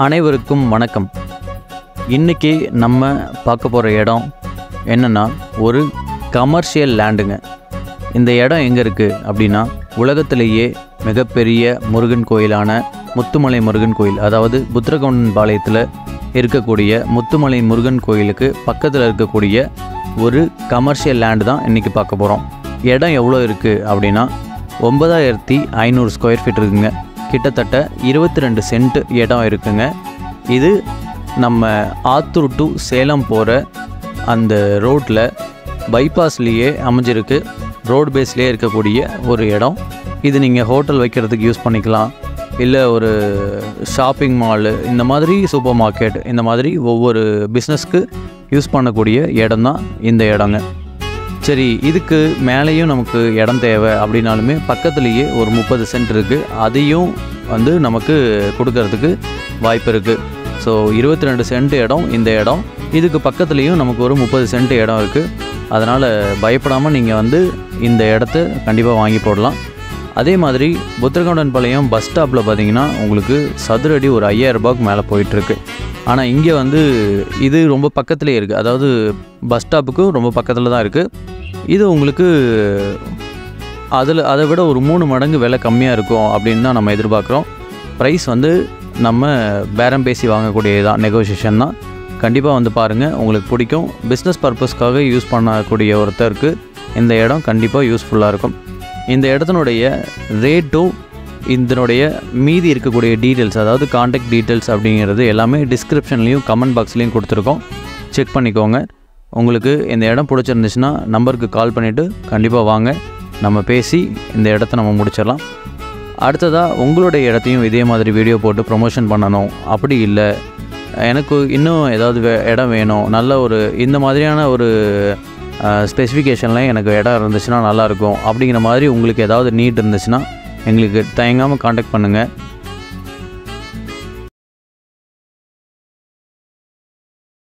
அனைவருக்கும் வணக்கம் இன்றைக்கி நம்ம பார்க்க போகிற இடம் என்னென்னா ஒரு கமர்ஷியல் லேண்டுங்க இந்த இடம் எங்கே இருக்குது அப்படின்னா உலகத்திலேயே மிகப்பெரிய முருகன் கோயிலான முத்துமலை முருகன் கோயில் அதாவது புத்திரகவுண்டன் பாளையத்தில் இருக்கக்கூடிய முத்துமலை முருகன் கோயிலுக்கு பக்கத்தில் இருக்கக்கூடிய ஒரு கமர்ஷியல் லேண்டு தான் இன்றைக்கி பார்க்க போகிறோம் இடம் எவ்வளோ இருக்குது அப்படின்னா ஒன்பதாயிரத்தி ஐநூறு ஸ்கொயர் ஃபீட் இருக்குங்க கிட்டத்தட்ட இருபத்தி ரெண்டு சென்ட் இடம் இருக்குங்க இது நம்ம ஆத்தூர் டு சேலம் போகிற அந்த ரோட்டில் பைபாஸ்லேயே அமைஞ்சிருக்கு ரோடு பேஸ்லேயே இருக்கக்கூடிய ஒரு இடம் இது நீங்கள் ஹோட்டல் வைக்கிறதுக்கு யூஸ் பண்ணிக்கலாம் இல்லை ஒரு ஷாப்பிங் மாலு இந்த மாதிரி சூப்பர் மார்க்கெட் இந்த மாதிரி ஒவ்வொரு பிஸ்னஸ்க்கு யூஸ் பண்ணக்கூடிய இடம் தான் இந்த இடங்க சரி இதுக்கு மேலேயும் நமக்கு இடம் தேவை அப்படின்னாலுமே பக்கத்துலேயே ஒரு முப்பது சென்ட் இருக்குது அதையும் வந்து நமக்கு கொடுக்கறதுக்கு வாய்ப்பு இருக்குது ஸோ இருபத்தி ரெண்டு சென்ட் இடம் இந்த இடம் இதுக்கு பக்கத்துலேயும் நமக்கு ஒரு முப்பது சென்ட் இடம் இருக்குது அதனால் பயப்படாமல் நீங்கள் வந்து இந்த இடத்த கண்டிப்பாக வாங்கி போடலாம் அதே மாதிரி புத்திரகவுண்டன் பாளையம் பஸ் ஸ்டாப்பில் பார்த்தீங்கன்னா உங்களுக்கு சதுரடி ஒரு ஐயாயிரம் ரூபாய்க்கு மேலே போயிட்டுருக்கு ஆனால் இங்கே வந்து இது ரொம்ப பக்கத்துலேயே இருக்குது அதாவது பஸ் ஸ்டாப்புக்கு ரொம்ப பக்கத்தில் தான் இருக்குது இது உங்களுக்கு அதில் அதை விட ஒரு மூணு மடங்கு விலை கம்மியாக இருக்கும் அப்படின்னு தான் நம்ம எதிர்பார்க்குறோம் ப்ரைஸ் வந்து நம்ம பேரம் பேசி வாங்கக்கூடியது தான் நெகோசியேஷன் தான் கண்டிப்பாக வந்து பாருங்கள் உங்களுக்கு பிடிக்கும் பிஸ்னஸ் பர்பஸ்க்காக யூஸ் பண்ணக்கூடிய ஒருத்தருக்கு இந்த இடம் கண்டிப்பாக யூஸ்ஃபுல்லாக இருக்கும் இந்த இடத்தினுடைய ரேட்டும் இதனுடைய மீதி இருக்கக்கூடிய டீட்டெயில்ஸ் அதாவது காண்டாக்ட் டீட்டெயில்ஸ் அப்படிங்கிறது எல்லாமே டிஸ்கிரிப்ஷன்லேயும் கமெண்ட் பாக்ஸ்லேயும் கொடுத்துருக்கோம் செக் பண்ணிக்கோங்க உங்களுக்கு இந்த இடம் பிடிச்சிருந்துச்சுன்னா நம்பருக்கு கால் பண்ணிவிட்டு கண்டிப்பாக வாங்க நம்ம பேசி இந்த இடத்த நம்ம முடிச்சிடலாம் அடுத்ததாக உங்களுடைய இடத்தையும் இதே மாதிரி வீடியோ போட்டு ப்ரொமோஷன் பண்ணணும் அப்படி இல்லை எனக்கு இன்னும் ஏதாவது வே இடம் வேணும் நல்ல ஒரு இந்த மாதிரியான ஒரு ஸ்பெசிஃபிகேஷனில் எனக்கு இடம் இருந்துச்சுன்னா நல்லாயிருக்கும் அப்படிங்கிற மாதிரி உங்களுக்கு ஏதாவது நீட் இருந்துச்சுன்னா எங்களுக்கு தயங்காமல் காண்டாக்ட் பண்ணுங்கள்